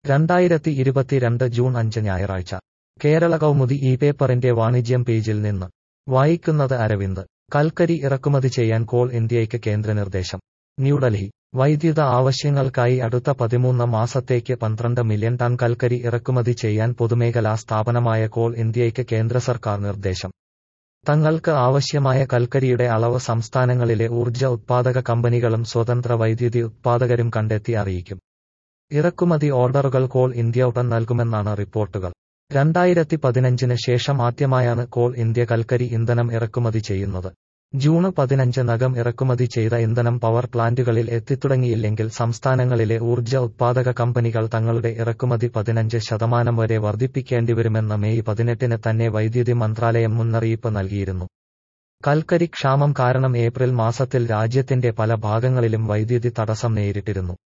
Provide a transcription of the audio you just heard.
രണ്ടായിരത്തി ഇരുപത്തിരണ്ട് ജൂൺ അഞ്ച് ഞായറാഴ്ച കേരള കൗമുദി ഈ പേപ്പറിന്റെ വാണിജ്യം പേജിൽ നിന്ന് വായിക്കുന്നത് അരവിന്ദ് കൽക്കരി ഇറക്കുമതി ചെയ്യാൻ കോൾ ഇന്ത്യയ്ക്ക് കേന്ദ്ര നിർദ്ദേശം ന്യൂഡൽഹി വൈദ്യുത ആവശ്യങ്ങൾക്കായി അടുത്ത പതിമൂന്ന് മാസത്തേക്ക് പന്ത്രണ്ട് മില്യൺ ടൺ കൽക്കരി ഇറക്കുമതി ചെയ്യാൻ പൊതുമേഖലാ സ്ഥാപനമായ കോൾ ഇന്ത്യയ്ക്ക് കേന്ദ്ര സർക്കാർ നിർദ്ദേശം തങ്ങൾക്ക് ആവശ്യമായ കൽക്കരിയുടെ അളവ് സംസ്ഥാനങ്ങളിലെ ഊർജ്ജ ഉത്പാദക കമ്പനികളും സ്വതന്ത്ര വൈദ്യുതി ഉത്പാദകരും കണ്ടെത്തി അറിയിക്കും ഇറക്കുമതി ഓർഡറുകൾ കോൾ ഇന്ത്യ ഉടൻ നൽകുമെന്നാണ് റിപ്പോർട്ടുകൾ രണ്ടായിരത്തി പതിനഞ്ചിന് ശേഷം ആദ്യമായാണ് കോൾ ഇന്ത്യ കൽക്കരി ഇന്ധനം ഇറക്കുമതി ചെയ്യുന്നത് ജൂണ് പതിനഞ്ചിനകം ഇറക്കുമതി ചെയ്ത ഇന്ധനം പവർ പ്ലാന്റുകളിൽ എത്തിത്തുടങ്ങിയില്ലെങ്കിൽ സംസ്ഥാനങ്ങളിലെ ഊർജ്ജ ഉത്പാദക കമ്പനികൾ തങ്ങളുടെ ഇറക്കുമതി പതിനഞ്ച് ശതമാനം വരെ വർദ്ധിപ്പിക്കേണ്ടിവരുമെന്ന് മെയ് പതിനെട്ടിന് തന്നെ വൈദ്യുതി മന്ത്രാലയം മുന്നറിയിപ്പ് നൽകിയിരുന്നു കൽക്കരി ക്ഷാമം കാരണം ഏപ്രിൽ മാസത്തിൽ രാജ്യത്തിന്റെ പല ഭാഗങ്ങളിലും വൈദ്യുതി തടസ്സം നേരിട്ടിരുന്നു